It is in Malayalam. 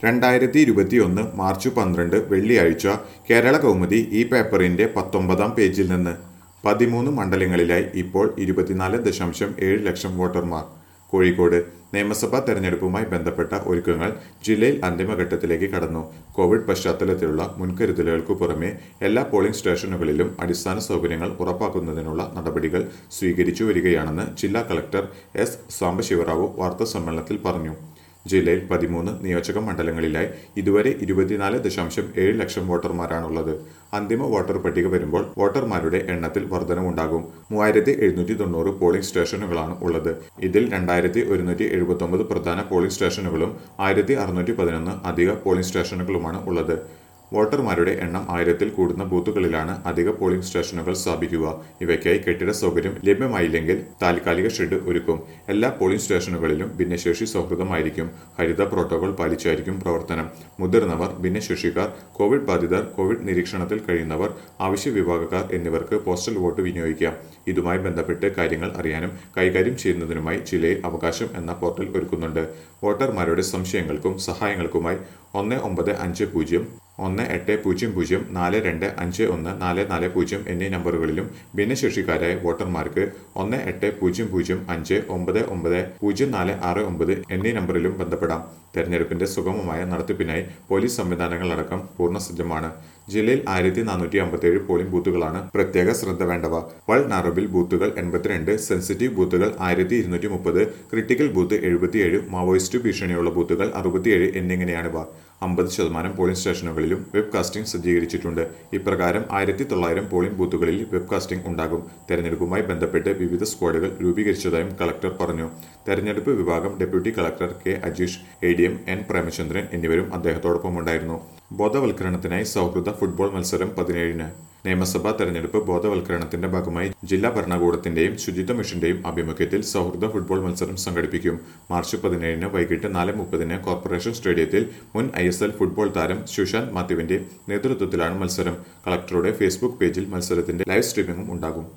രണ്ടായിരത്തി ഇരുപത്തിയൊന്ന് മാർച്ച് പന്ത്രണ്ട് വെള്ളിയാഴ്ച കേരള കൗമുദി ഈ പേപ്പറിന്റെ പത്തൊമ്പതാം പേജിൽ നിന്ന് പതിമൂന്ന് മണ്ഡലങ്ങളിലായി ഇപ്പോൾ ഇരുപത്തിനാല് ദശാംശം ഏഴ് ലക്ഷം വോട്ടർമാർ കോഴിക്കോട് നിയമസഭാ തെരഞ്ഞെടുപ്പുമായി ബന്ധപ്പെട്ട ഒരുക്കങ്ങൾ ജില്ലയിൽ അന്തിമഘട്ടത്തിലേക്ക് കടന്നു കോവിഡ് പശ്ചാത്തലത്തിലുള്ള മുൻകരുതലുകൾക്കു പുറമെ എല്ലാ പോളിംഗ് സ്റ്റേഷനുകളിലും അടിസ്ഥാന സൗകര്യങ്ങൾ ഉറപ്പാക്കുന്നതിനുള്ള നടപടികൾ സ്വീകരിച്ചു വരികയാണെന്ന് ജില്ലാ കളക്ടർ എസ് സാംബശിവറാവു വാർത്താസമ്മേളനത്തിൽ പറഞ്ഞു ജില്ലയിൽ പതിമൂന്ന് നിയോജക മണ്ഡലങ്ങളിലായി ഇതുവരെ ഇരുപത്തിനാല് ദശാംശം ഏഴ് ലക്ഷം വോട്ടർമാരാണുള്ളത് അന്തിമ വോട്ടർ പട്ടിക വരുമ്പോൾ വോട്ടർമാരുടെ എണ്ണത്തിൽ വർധനവുണ്ടാകും മൂവായിരത്തി എഴുന്നൂറ്റി തൊണ്ണൂറ് പോളിംഗ് സ്റ്റേഷനുകളാണ് ഉള്ളത് ഇതിൽ രണ്ടായിരത്തി ഒരുന്നൂറ്റി എഴുപത്തി ഒമ്പത് പ്രധാന പോളിംഗ് സ്റ്റേഷനുകളും ആയിരത്തി അറുന്നൂറ്റി പതിനൊന്ന് അധിക പോളിംഗ് സ്റ്റേഷനുകളുമാണ് ഉള്ളത് വോട്ടർമാരുടെ എണ്ണം ആയിരത്തിൽ കൂടുന്ന ബൂത്തുകളിലാണ് അധിക പോളിംഗ് സ്റ്റേഷനുകൾ സ്ഥാപിക്കുക ഇവയ്ക്കായി കെട്ടിട സൗകര്യം ലഭ്യമായില്ലെങ്കിൽ താൽക്കാലിക ഷെഡ് ഒരുക്കും എല്ലാ പോളിംഗ് സ്റ്റേഷനുകളിലും ഭിന്നശേഷി സൗഹൃദമായിരിക്കും ഹരിത പ്രോട്ടോകോൾ പാലിച്ചായിരിക്കും പ്രവർത്തനം മുതിർന്നവർ ഭിന്നശേഷിക്കാർ കോവിഡ് ബാധിതർ കോവിഡ് നിരീക്ഷണത്തിൽ കഴിയുന്നവർ ആവശ്യ വിഭാഗക്കാർ എന്നിവർക്ക് പോസ്റ്റൽ വോട്ട് വിനിയോഗിക്കാം ഇതുമായി ബന്ധപ്പെട്ട് കാര്യങ്ങൾ അറിയാനും കൈകാര്യം ചെയ്യുന്നതിനുമായി ജില്ലയിൽ അവകാശം എന്ന പോർട്ടൽ ഒരുക്കുന്നുണ്ട് വോട്ടർമാരുടെ സംശയങ്ങൾക്കും സഹായങ്ങൾക്കുമായി ഒന്ന് ഒമ്പത് അഞ്ച് പൂജ്യം ഒന്ന് എട്ട് പൂജ്യം പൂജ്യം നാല് രണ്ട് അഞ്ച് ഒന്ന് നാല് നാല് പൂജ്യം എന്നീ നമ്പറുകളിലും ഭിന്നശേഷിക്കാരായ വോട്ടർമാർക്ക് ഒന്ന് എട്ട് പൂജ്യം പൂജ്യം അഞ്ച് ഒമ്പത് ഒമ്പത് പൂജ്യം നാല് ആറ് ഒമ്പത് എന്നീ നമ്പറിലും ബന്ധപ്പെടാം തെരഞ്ഞെടുപ്പിന്റെ സുഗമമായ നടത്തിപ്പിനായി പോലീസ് സംവിധാനങ്ങളടക്കം പൂർണ്ണസജ്ജമാണ് ജില്ലയിൽ ആയിരത്തി നാനൂറ്റി അമ്പത്തിയേഴ് പോളിംഗ് ബൂത്തുകളാണ് പ്രത്യേക ശ്രദ്ധ വേണ്ടവ വൾ നാറബിൽ ബൂത്തുകൾ എൺപത്തിരണ്ട് സെൻസിറ്റീവ് ബൂത്തുകൾ ആയിരത്തി ഇരുന്നൂറ്റി മുപ്പത് ക്രിട്ടിക്കൽ ബൂത്ത് എഴുപത്തിയേഴ് മാവോയിസ്റ്റ് ഭീഷണിയുള്ള ബൂത്തുകൾ അറുപത്തിയേഴ് എന്നിങ്ങനെയാണിവ അമ്പത് ശതമാനം പോളിംഗ് സ്റ്റേഷനുകളിലും വെബ് കാസ്റ്റിംഗ് സജ്ജീകരിച്ചിട്ടുണ്ട് ഇപ്രകാരം ആയിരത്തി തൊള്ളായിരം പോളിംഗ് ബൂത്തുകളിൽ വെബ് കാസ്റ്റിംഗ് ഉണ്ടാകും തെരഞ്ഞെടുപ്പുമായി ബന്ധപ്പെട്ട് വിവിധ സ്ക്വാഡുകൾ രൂപീകരിച്ചതായും കളക്ടർ പറഞ്ഞു തെരഞ്ഞെടുപ്പ് വിഭാഗം deputy collector K Ajeesh A D M N Premachandran എന്നിവരും അദ്ദേഹത്തോടൊപ്പം ഉണ്ടായിരുന്നു ബോധവൽക്കരണത്തിനായി സൗഹൃദ ഫുട്ബോൾ മത്സരം പതിനേഴിന് നിയമസഭാ തെരഞ്ഞെടുപ്പ് ബോധവൽക്കരണത്തിന്റെ ഭാഗമായി ജില്ലാ ഭരണകൂടത്തിന്റെയും ശുചിത്വ മിഷന്റെയും ആഭിമുഖ്യത്തിൽ സൗഹൃദ ഫുട്ബോൾ മത്സരം സംഘടിപ്പിക്കും മാർച്ച് പതിനേഴിന് വൈകിട്ട് നാല് മുപ്പതിന് കോർപ്പറേഷൻ സ്റ്റേഡിയത്തിൽ മുൻ ഐ എസ് എൽ ഫുട്ബോൾ താരം സുശാന്ത് മാത്യുവിന്റെ നേതൃത്വത്തിലാണ് മത്സരം കളക്ടറുടെ ഫേസ്ബുക്ക് പേജിൽ മത്സരത്തിന്റെ ലൈവ് സ്ട്രീമിംഗും ഉണ്ടാകും